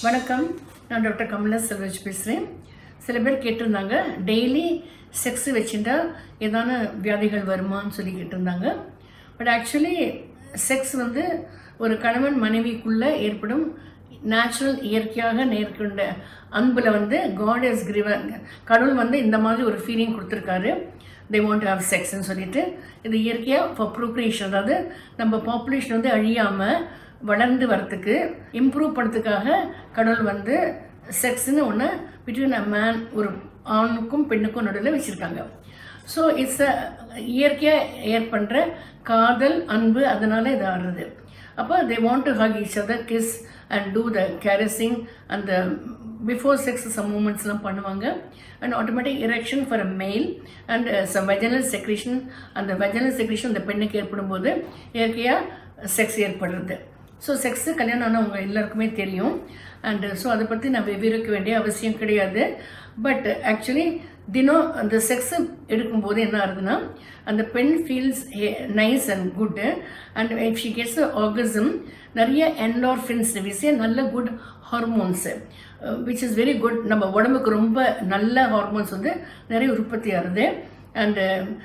வணக்கம் நான் டாக்டர் கமலா செல்வராஜ் பேசுகிறேன் சில பேர் கேட்டிருந்தாங்க டெய்லி செக்ஸ் வச்சுட்டா ஏதான வியாதிகள் வருமான்னு சொல்லி கேட்டிருந்தாங்க பட் ஆக்சுவலி செக்ஸ் வந்து ஒரு கணவன் மனைவிக்குள்ளே ஏற்படும் நேச்சுரல் இயற்கையாக நேர்கொண்ட அன்பில் வந்து காட் இஸ் கிரிவன் கடவுள் வந்து இந்த மாதிரி ஒரு ஃபீலிங் கொடுத்துருக்காரு தே வாண்ட் ஹாவ் செக்ஸ்ன்னு சொல்லிட்டு இது இயற்கையாக ஃபார் ப்ரோக்ரியேஷன் அதாவது நம்ம பாப்புலேஷன் வந்து அழியாமல் வளர்ந்து வரத்துக்கு இம்ப்ரூவ் பண்ணுறதுக்காக கடவுள் வந்து செக்ஸ்னு ஒன்று பிட்வீன் அ மேன் ஒரு ஆணுக்கும் பெண்ணுக்கும் நடுவில் வச்சுருக்காங்க ஸோ இட்ஸ் அ இயற்கையாக ஏற்படுற காதல் அன்பு அதனால இது ஆடுறது அப்போ they want to hug each other kiss and do the caressing அந்த பிஃபோர் செக்ஸ் சம் மூமெண்ட்ஸ்லாம் பண்ணுவாங்க and automatic erection for a male and some vaginal secretion அந்த வெஜனல் செக்ரேஷன் அந்த பெண்ணுக்கு ஏற்படும் போது இயற்கையாக செக்ஸ் ஏற்படுறது ஸோ செக்ஸு கல்யாணம் ஆனவங்க எல்லாருக்குமே தெரியும் அண்டு ஸோ அதை பற்றி நான் விவரிக்க வேண்டிய அவசியம் கிடையாது பட் ஆக்சுவலி தினம் அந்த செக்ஸு எடுக்கும்போது என்ன ஆகுதுன்னா அந்த பெண் feels nice and good and if she gets orgasm நிறைய என்டார்ஃபின்ஸ் விஷயம் நல்ல good hormones which is very good நம்ம உடம்புக்கு ரொம்ப நல்ல ஹார்மோன்ஸ் வந்து நிறைய உற்பத்தி ஆகுது and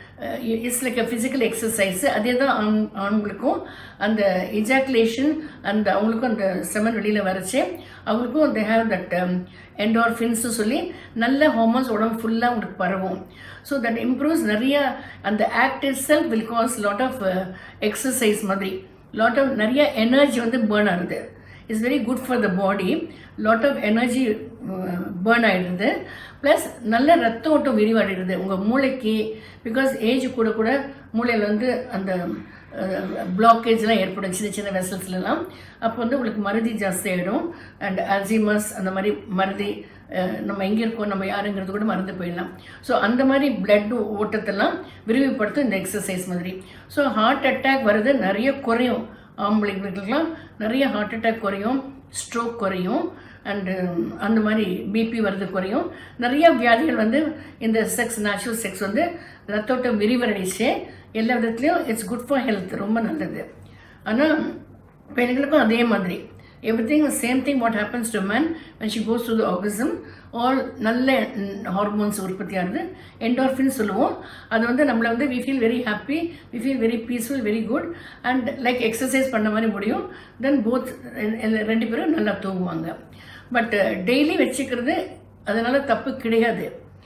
it's like a physical exercise அதே தான் ஆண் ஆண்களுக்கும் அந்த இஜாக்குலேஷன் அந்த அவங்களுக்கும் அந்த செமன் வெளியில் வரச்சு அவங்களுக்கும் தே ஹேவ் தட் என்டார்ஃபின்ஸு சொல்லி நல்ல ஹார்மோன்ஸ் உடம்பு ஃபுல்லாக அவங்களுக்கு பரவும் ஸோ தட் இம்ப்ரூவ்ஸ் நிறைய அந்த act itself will cause lot of exercise மாதிரி லாட் ஆஃப் நிறைய எனர்ஜி வந்து பேர்ன் ஆகுது it's very good for the body lot of energy burn ஆகிடுது ப்ளஸ் நல்ல ரத்த ஓட்டம் விரிவடைகிறது உங்கள் மூளைக்கு பிகாஸ் ஏஜ் கூட கூட மூளையில் வந்து அந்த பிளாக்கேஜ்லாம் ஏற்படும் சின்ன சின்ன வெசல்ஸ்லாம் அப்போ வந்து உங்களுக்கு மருதி ஜாஸ்தி ஆகிடும் அண்ட் அல்சிமஸ் அந்த மாதிரி மருதி நம்ம எங்கே இருக்கோம் நம்ம யாருங்கிறது கூட மறந்து போயிடலாம் ஸோ அந்த மாதிரி பிளட் ஓட்டத்தெல்லாம் விரிவுபடுத்தும் இந்த எக்ஸசைஸ் மாதிரி ஸோ ஹார்ட் அட்டாக் வர்றது நிறைய குறையும் ஆம்பளைங்களுக்கெல்லாம் நிறைய ஹார்ட் அட்டாக் குறையும் ஸ்ட்ரோக் குறையும் அண்டு அந்த மாதிரி பிபி வர்றது குறையும் நிறைய வியாதிகள் வந்து இந்த செக்ஸ் நேச்சுரல் செக்ஸ் வந்து ரத்தோட்டம் விரிவடைச்சு எல்லா விதத்துலேயும் இட்ஸ் குட் ஃபார் ஹெல்த் ரொம்ப நல்லது ஆனால் பெண்களுக்கும் அதே மாதிரி everything same thing what happens to man when she goes to the orgasm all நல்ல ஹார்மோன்ஸ் உற்பத்தி ஆகுது என்டார்ஃபின் சொல்லுவோம் அது வந்து நம்மளை வந்து we feel very happy we feel very peaceful very good and like exercise பண்ண மாதிரி முடியும் தென் போத் ரெண்டு பேரும் நல்லா தூங்குவாங்க பட் டெய்லி வச்சுக்கிறது அதனால் தப்பு கிடையாது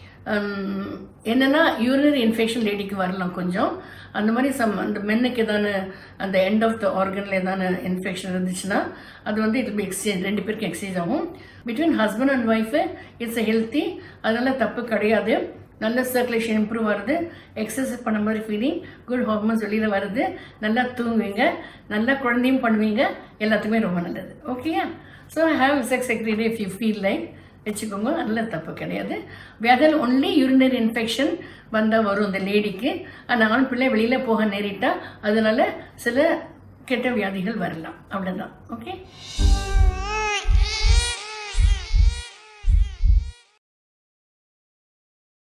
என்னென்னா யூரினரி இன்ஃபெக்ஷன் லேடிக்கு வரலாம் கொஞ்சம் அந்த மாதிரி சம் அந்த மென்னுக்கு ஏதான அந்த எண்ட் ஆஃப் த ஆர்கனில் ஏதான இன்ஃபெக்ஷன் இருந்துச்சுன்னா அது வந்து இட் பி எக்ஸ்சேஞ்ச் ரெண்டு பேருக்கும் எக்ஸ்சேஞ்ச் ஆகும் between husband and wife it's a healthy அதனால் தப்பு கிடையாது நல்ல சர்க்குலேஷன் இம்ப்ரூவ் ஆகுது எக்ஸசைஸ் பண்ண மாதிரி ஃபீலிங் குட் ஹார்மோன்ஸ் வெளியில் வருது நல்லா தூங்குவீங்க நல்லா குழந்தையும் பண்ணுவீங்க எல்லாத்துக்குமே ரொம்ப நல்லது ஓகேயா so have sex every if you feel like வச்சுக்கோங்க நல்ல தப்பு கிடையாது வேதல் ஒன்லி யூரினரி இன்ஃபெக்ஷன் வந்தால் வரும் இந்த லேடிக்கு அந்த ஆண் பிள்ளை வெளியில் போக நேரிட்டால் அதனால சில கெட்ட வியாதிகள் வரலாம் அவ்வளோதான் ஓகே